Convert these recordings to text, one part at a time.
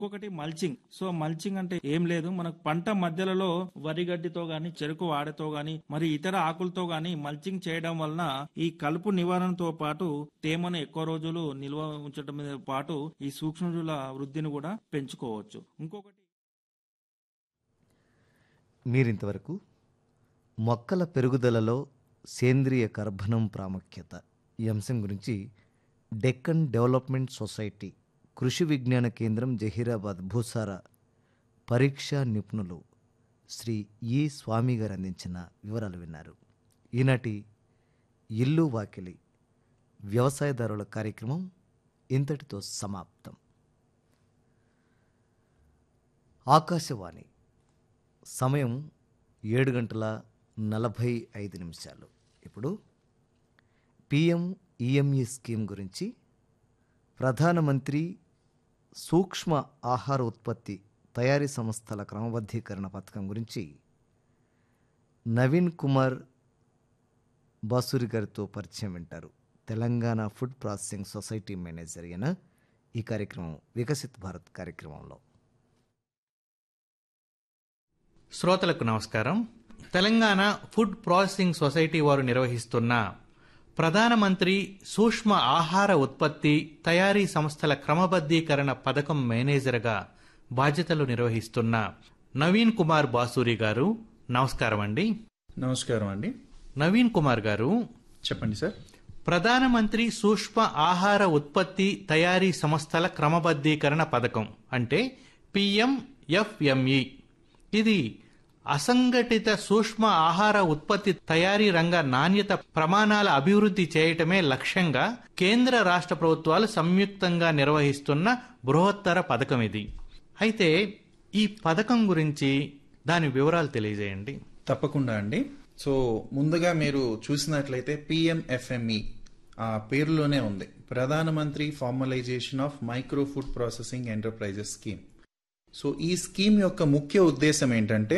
ఇంకొకటి mulching so mulching అంటే ఏం లేదు మనకు పంట మధ్యలలో వరి గడ్డితో గాని చెరుకు వాడతో గాని మరి ఇతర ఆకులతో గాని మల్చింగ్ చేయడం వలన ఈ కలుపు నివారణతో పాటు తేమను ఎక్కువ రోజులు నిల్వ ఉంచడం పాటు ఈ సూక్ష్మజీవుల వృద్ధిని కూడా పెంచుకోవచ్చు ఇంకొకటి మీరింతవరకు మొక్కల పెరుగుదలలో సేంద్రియ కర్బనం ప్రాముఖ్యత ఈ అంశం గురించి డెక్కన్ డెవలప్మెంట్ సొసైటీ కృషి విజ్ఞాన కేంద్రం జహీరాబాద్ భూసార పరీక్షా నిపుణులు శ్రీ ఈ స్వామి గారు అందించిన వివరాలు విన్నారు ఈనాటి ఇల్లు వాకిలి వ్యవసాయదారుల కార్యక్రమం ఇంతటితో సమాప్తం ఆకాశవాణి సమయం ఏడు గంటల నలభై ఐదు నిమిషాలు ఇప్పుడు పిఎం ఈఎంఈ స్కీమ్ గురించి ప్రధానమంత్రి సూక్ష్మ ఆహార ఉత్పత్తి తయారీ సంస్థల క్రమబద్ధీకరణ పథకం గురించి నవీన్ కుమార్ బాసూరి గారితో పరిచయం వింటారు Telangana food processing society manager అయిన ఈ కార్యక్రమం వికసిత్ భారత్ కార్యక్రమంలో శ్రోతలకు నమస్కారం తెలంగాణ ఫుడ్ ప్రాసెసింగ్ సొసైటీ వారు నిర్వహిస్తున్న ప్రధానమంత్రి సూక్ష్మ ఆహార ఉత్పత్తి తయారీ సంస్థల క్రమబద్ధీకరణ పథకం మేనేజర్గా బాధ్యతలు నిర్వహిస్తున్న నవీన్ కుమార్ బాసూరి గారు నమస్కారం అండి నమస్కారం అండి నవీన్ కుమార్ గారు చెప్పండి సార్ ప్రధానమంత్రి సూక్ష్మ ఆహార ఉత్పత్తి తయారీ సంస్థల క్రమబద్ధీకరణ పథకం అంటే పిఎంఎఫ్ఎంఈ ఇది అసంఘటిత సూక్ష్మ ఆహార ఉత్పత్తి తయారీ రంగ నాణ్యత ప్రమాణాల అభివృద్ధి చేయటమే లక్ష్యంగా కేంద్ర రాష్ట్ర ప్రభుత్వాలు సంయుక్తంగా నిర్వహిస్తున్న బృహత్తర పథకం ఇది అయితే ఈ పథకం గురించి దాని వివరాలు తెలియజేయండి తప్పకుండా అండి సో ముందుగా మీరు చూసినట్లయితే పిఎంఎఫ్ఎంఈ ఆ పేరులోనే ఉంది ప్రధానమంత్రి formalisation of micro food processing enterprises scheme so ఈ స్కీమ్ యొక్క ముఖ్య ఉద్దేశం ఏంటంటే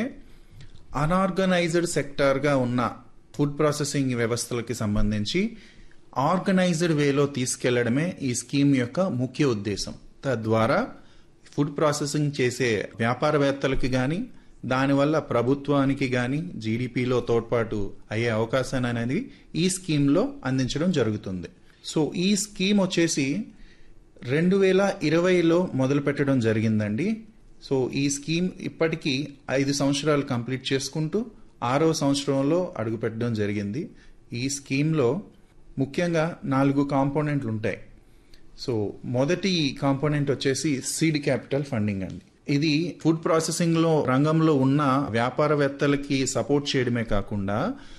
అనార్గనైజ్డ్ సెక్టార్గా ఉన్న ఫుడ్ ప్రాసెసింగ్ వ్యవస్థలకి సంబంధించి ఆర్గనైజ్డ్ వేలో తీసుకెళ్లడమే ఈ స్కీమ్ యొక్క ముఖ్య ఉద్దేశం తద్వారా ఫుడ్ ప్రాసెసింగ్ చేసే వ్యాపారవేత్తలకి కానీ దానివల్ల ప్రభుత్వానికి కానీ జీడిపిలో తోడ్పాటు అయ్యే అవకాశాన్ని అనేది ఈ స్కీమ్లో అందించడం జరుగుతుంది సో ఈ స్కీమ్ వచ్చేసి రెండు వేల ఇరవైలో మొదలు పెట్టడం జరిగిందండి సో ఈ స్కీమ్ ఇప్పటికీ ఐదు సంవత్సరాలు కంప్లీట్ చేసుకుంటూ ఆరో సంవత్సరంలో అడుగుపెట్టడం జరిగింది ఈ స్కీమ్లో ముఖ్యంగా నాలుగు కాంపోనెంట్లు ఉంటాయి సో మొదటి కాంపోనెంట్ వచ్చేసి సీడ్ క్యాపిటల్ ఫండింగ్ అండి ఇది ఫుడ్ ప్రాసెసింగ్ లో రంగంలో ఉన్న వ్యాపారవేత్తలకి సపోర్ట్ చేయడమే కాకుండా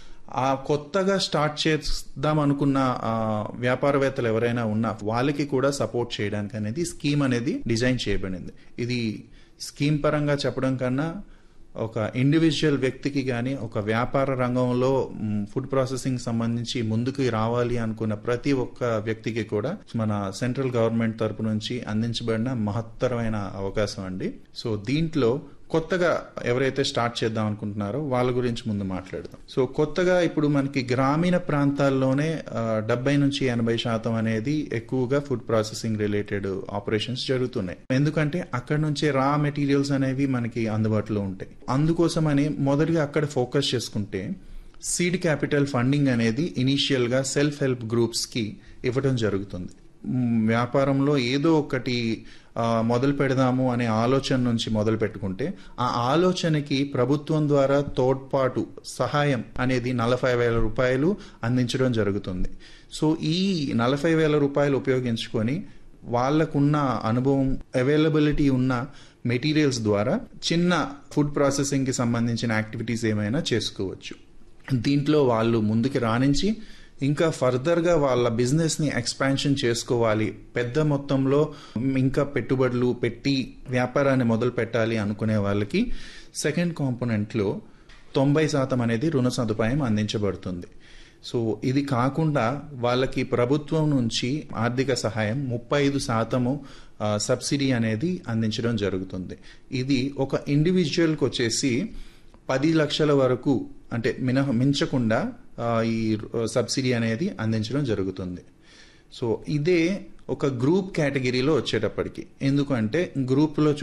ఆ కొత్తగా స్టార్ట్ చేద్దాం అనుకున్న ఆ, వ్యాపారవేత్తలు ఎవరైనా ఉన్నా వాళ్ళకి కూడా సపోర్ట్ చేయడానికి అనేది స్కీమ్ అనేది డిజైన్ చేయబడింది ఇది స్కీమ్ పరంగా చెప్పడం కన్నా ఒక ఇండివిజువల్ వ్యక్తికి కానీ ఒక వ్యాపార రంగంలో మ్, ఫుడ్ ప్రాసెసింగ్ సంబంధించి ముందుకు రావాలి అనుకున్న ప్రతి ఒక్క వ్యక్తికి కూడా మన సెంట్రల్ గవర్నమెంట్ తరపు నుంచి అందించబడిన మహత్తరమైన అవకాశం అండి సో దీంట్లో కొత్తగా ఎవరైతే స్టార్ట్ చేద్దాం అనుకుంటున్నారో వాళ్ళ గురించి ముందు మాట్లాడదాం సో కొత్తగా ఇప్పుడు మనకి గ్రామీణ ప్రాంతాల్లోనే డెబ్బై నుంచి ఎనభై శాతం అనేది ఎక్కువగా ఫుడ్ ప్రాసెసింగ్ రిలేటెడ్ ఆపరేషన్స్ జరుగుతున్నాయి ఎందుకంటే అక్కడ నుంచే రా మెటీరియల్స్ అనేవి మనకి అందుబాటులో ఉంటాయి అందుకోసమని మొదటిగా అక్కడ ఫోకస్ చేసుకుంటే సీడ్ క్యాపిటల్ ఫండింగ్ అనేది ఇనీషియల్ గా సెల్ఫ్ హెల్ప్ గ్రూప్స్ కి ఇవ్వడం జరుగుతుంది మ్, వ్యాపారంలో ఏదో ఒకటి ఆ, మొదలు పెడదాము అనే ఆలోచన నుంచి మొదలు పెట్టుకుంటే ఆ ఆలోచనకి ప్రభుత్వం ద్వారా తోడ్పాటు సహాయం అనేది నలభై వేల రూపాయలు అందించడం జరుగుతుంది సో ఈ నలభై వేల రూపాయలు ఉపయోగించుకొని వాళ్ళకున్న అనుభవం అవైలబిలిటీ ఉన్న మెటీరియల్స్ ద్వారా చిన్న ఫుడ్ ప్రాసెసింగ్ కి సంబంధించిన యాక్టివిటీస్ ఏమైనా చేసుకోవచ్చు దీంట్లో వాళ్ళు ముందుకు రాణించి ఇంకా ఫర్దర్ గా వాళ్ళ బిజినెస్ ని ఎక్స్పాన్షన్ చేసుకోవాలి పెద్ద మొత్తంలో ఇంకా పెట్టుబడులు పెట్టి వ్యాపారాన్ని మొదలు పెట్టాలి అనుకునే వాళ్ళకి సెకండ్ కాంపోనెంట్ లో తొంభై శాతం అనేది రుణ సదుపాయం అందించబడుతుంది సో ఇది కాకుండా వాళ్ళకి ప్రభుత్వం నుంచి ఆర్థిక సహాయం ముప్పై ఐదు శాతము ఆ, సబ్సిడీ అనేది అందించడం జరుగుతుంది ఇది ఒక ఇండివిజువల్కి వచ్చేసి పది లక్షల వరకు అంటే మినహ మించకుండా ఆ, ఈ సబ్సిడీ అనేది అందించడం జరుగుతుంది సో ఇదే ఒక గ్రూప్ కేటగిరీలో వచ్చేటప్పటికి ఎందుకంటే గ్రూప్లో